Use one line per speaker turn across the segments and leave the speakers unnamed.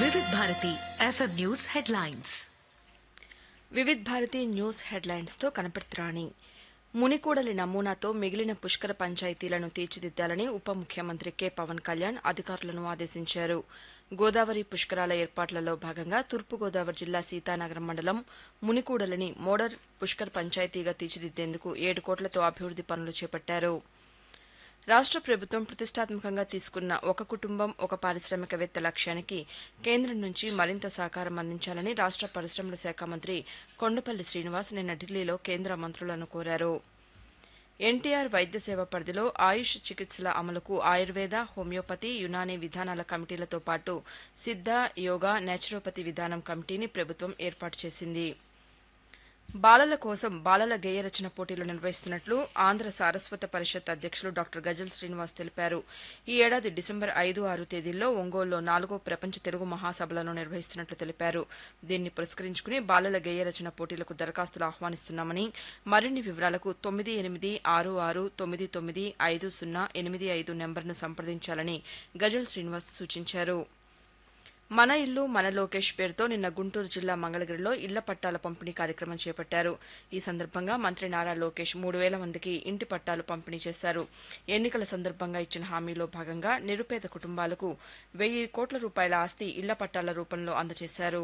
వివిధ Bharati FM news headlines
Vividh Bharati news హెడ్లైన్స్తో కనపడుతురాణి మునికూడలి నమూనాతో మిగిలిన పుష్కర పంచాయతీలను తీర్చిదిద్దాలని ఉప ముఖ్యమంత్రి కె పవన్ కళ్యాణ్ అధికారులను ఆదేశించారు గోదావరి పుష్కరాల ఏర్పాట్లలో భాగంగా తూర్పుగోదావరి జిల్లా సీతానగరం మండలం మునికూడలిని మోడర్ పుష్కర్ పంచాయతీగా తీర్చిదిద్దేందుకు ఏడు కోట్లతో అభివృద్ది పనులు చేపట్టారు రాష్ట్ర ప్రభుత్వం ప్రతిష్టాత్మకంగా తీసుకున్న ఒక కుటుంబం ఒక పారిశ్రామికవేత్త లక్ష్యానికి కేంద్రం నుంచి మరింత సహకారం అందించాలని రాష్ట్ర పరిశ్రమల శాఖ మంత్రి కొండపల్లి శ్రీనివాస్ నిన్న ఢిల్లీలో కేంద్ర మంత్రులను కోరారు ఎన్టీఆర్ వైద్య సేవ పరిధిలో ఆయుష్ చికిత్సల అమలుకు ఆయుర్వేద హోమియోపతి యునానీ విధానాల కమిటీలతో పాటు సిద్ధ యోగా నేచురోపతి విధానం కమిటీని ప్రభుత్వం ఏర్పాటు చేసింది బాలల కోసం బాలల గేయ రచన పోటీలు నిర్వహిస్తున్నట్లు ఆంధ్ర సారస్వత పరిషత్ అధ్యక్షులు డాక్టర్ గజల్ శ్రీనివాస్ తెలిపారు ఈ ఏడాది డిసెంబర్ ఐదు ఆరు తేదీల్లో ఒంగోలులో నాలుగో ప్రపంచ తెలుగు మహాసభలను నిర్వహిస్తున్నట్లు తెలిపారు దీన్ని పురస్కరించుకుని బాలల గేయ రచన పోటీలకు దరఖాస్తులు ఆహ్వానిస్తున్నామని మరిన్ని వివరాలకు తొమ్మిది ఎనిమిది ఆరు ఆరు తొమ్మిది తొమ్మిది ఐదు సున్నా ఎనిమిది ఐదు నెంబర్ను సంప్రదించాలని గజల్ శ్రీనివాస్ సూచించారు మన ఇల్లు మన లోకేష్ పేరుతో నిన్న గుంటూరు జిల్లా మంగళగిరిలో ఇళ్ల పట్టాల పంపిణీ కార్యక్రమం చేపట్టారు ఈ సందర్భంగా మంత్రి నారా లోకేష్ మూడు వేల మందికి ఇంటి పట్టాలు పంపిణీ చేశారు ఎన్నికల సందర్భంగా ఇచ్చిన హామీలో భాగంగా నిరుపేద కుటుంబాలకు వెయ్యి కోట్ల రూపాయల ఆస్తి ఇళ్ల పట్టాల రూపంలో అందజేశారు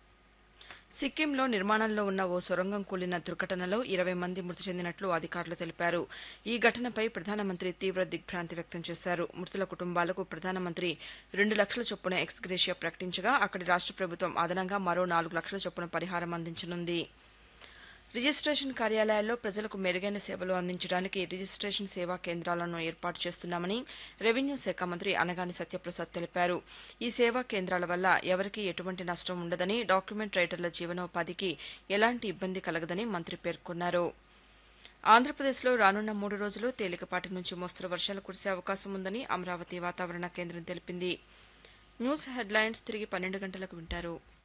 సిక్కింలో నిర్మాణంలో ఉన్న ఓ సొరంగం కూలిన దుర్ఘటనలో ఇరవై మంది మృతి చెందినట్లు అధికారులు తెలిపారు ఈ ఘటనపై ప్రధానమంత్రి తీవ్ర దిగ్భ్రాంతి వ్యక్తం చేశారు మృతుల కుటుంబాలకు ప్రధానమంత్రి రెండు లక్షల చొప్పున ఎక్స్గ్రేషియా ప్రకటించగా అక్కడి రాష్ట్ర ప్రభుత్వం అదనంగా మరో నాలుగు లక్షల చొప్పున పరిహారం అందించనుంది రిజిస్ట్రేషన్ కార్యాలయాల్లో ప్రజలకు మెరుగైన సేవలు అందించడానికి రిజిస్ట్రేషన్ సేవా కేంద్రాలను ఏర్పాటు చేస్తున్నామని రెవెన్యూ శాఖ మంత్రి అనగాని సత్యప్రసాద్ తెలిపారు ఈ సేవా కేంద్రాల వల్ల ఎవరికీ ఎటువంటి నష్టం ఉండదని డాక్యుమెంట్ రైటర్ల జీవనోపాధికి ఎలాంటి ఇబ్బంది కలగదని మంత్రి పేర్కొన్నారు ఆంధ్రప్రదేశ్లో రానున్న మూడు రోజులు తేలికపాటి నుంచి మోస్తరు వర్షాలు కురిసే అవకాశం ఉందని అమరావతి వాతావరణ కేంద్రం తెలిపింది న్యూస్ హెడ్లైన్స్ తిరిగి పన్నెండు గంటలకు వింటారు